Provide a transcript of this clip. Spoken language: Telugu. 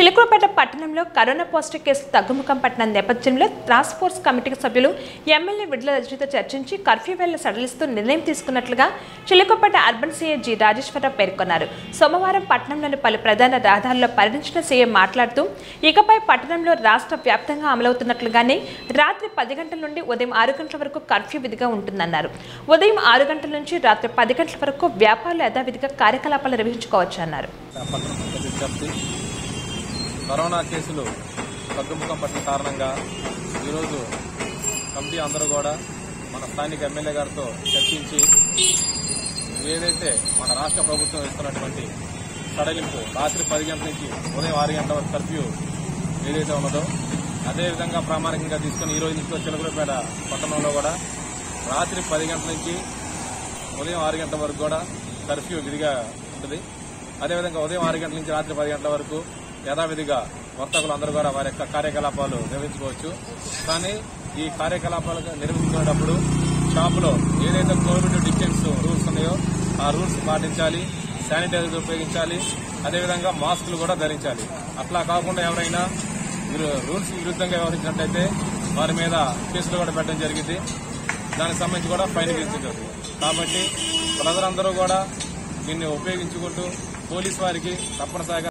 చిలుకూరుపేట పట్టణంలో కరోనా పాజిటివ్ కేసులు తగ్గుముఖం పట్టిన నేపథ్యంలో టాస్క్ ఫోర్స్ కమిటీ సభ్యులు ఎమ్మెల్యే విడుదల రజనీతో చర్చించి కర్ఫ్యూ వేళ సడలిస్తూ నిర్ణయం తీసుకున్నట్లుగా Chilakaluripet urban CA G Rajeswararao పేర్కొన్నారు సోమవారం పట్టణంలోని పలు ప్రధాన రహదారుల్లో పర్యటించిన సీఎం మాట్లాడుతూ ఇకపై పట్టణంలో రాష్ట్ర వ్యాప్తంగా అమలవుతున్నట్లుగానే రాత్రి పది గంటల నుండి ఉదయం ఆరు గంటల వరకు కర్ఫ్యూ విధిగా ఉంటుందన్నారు ఉదయం ఆరు గంటల నుంచి రాత్రి పది గంటల వరకు వ్యాపారులు యథావిధిగా కార్యకలాపాలు నిర్వహించుకోవచ్చు అన్నారు పట్టణ సంస్థ విజ్ఞప్తి కరోనా కేసులు తగ్గుముఖం పట్టిన కారణంగా ఈరోజు కమిటీ అందరూ కూడా మన స్థానిక ఎమ్మెల్యే గారితో చర్చించి ఏదైతే మన రాష్ట్ర ప్రభుత్వం ఇస్తున్నటువంటి సడలింపు రాత్రి పది గంటల నుంచి ఉదయం ఆరు గంటల వరకు కర్ఫ్యూ ఏదైతే ఉన్నదో అదేవిధంగా ప్రామాణికంగా తీసుకుని ఈ రోజు నుంచి చిలకలపేట పట్టణంలో కూడా రాత్రి పది గంటల నుంచి ఉదయం ఆరు గంటల వరకు కూడా కర్ఫ్యూ విధిగా ఉంటుంది అదేవిధంగా ఉదయం ఆరు గంటల నుంచి రాత్రి పది గంటల వరకు యథావిధిగా వర్తకులు అందరూ కూడా వారి యొక్క కార్యకలాపాలు నిర్వహించుకోవచ్చు కానీ ఈ కార్యకలాపాలు నిర్వహించేటప్పుడు షాపులో ఏదైతే కోవిడ్ డిస్టెన్స్ రూల్స్ ఉన్నాయో ఆ రూల్స్ పాటించాలి శానిటైజర్ ఉపయోగించాలి అదేవిధంగా మాస్కులు కూడా ధరించాలి అట్లా కాకుండా ఎవరైనా మీరు రూల్స్ విరుద్ధంగా వ్యవహరించినట్లయితే వారి మీద కేసులు కూడా పెట్టడం జరిగింది దానికి సంబంధించి కూడా ఫైన్ విధించదు కాబట్టి ప్రజలందరూ కూడా దీన్ని ఉపయోగించుకుంటూ పోలీస్ వారికి తప్పనిసరిగా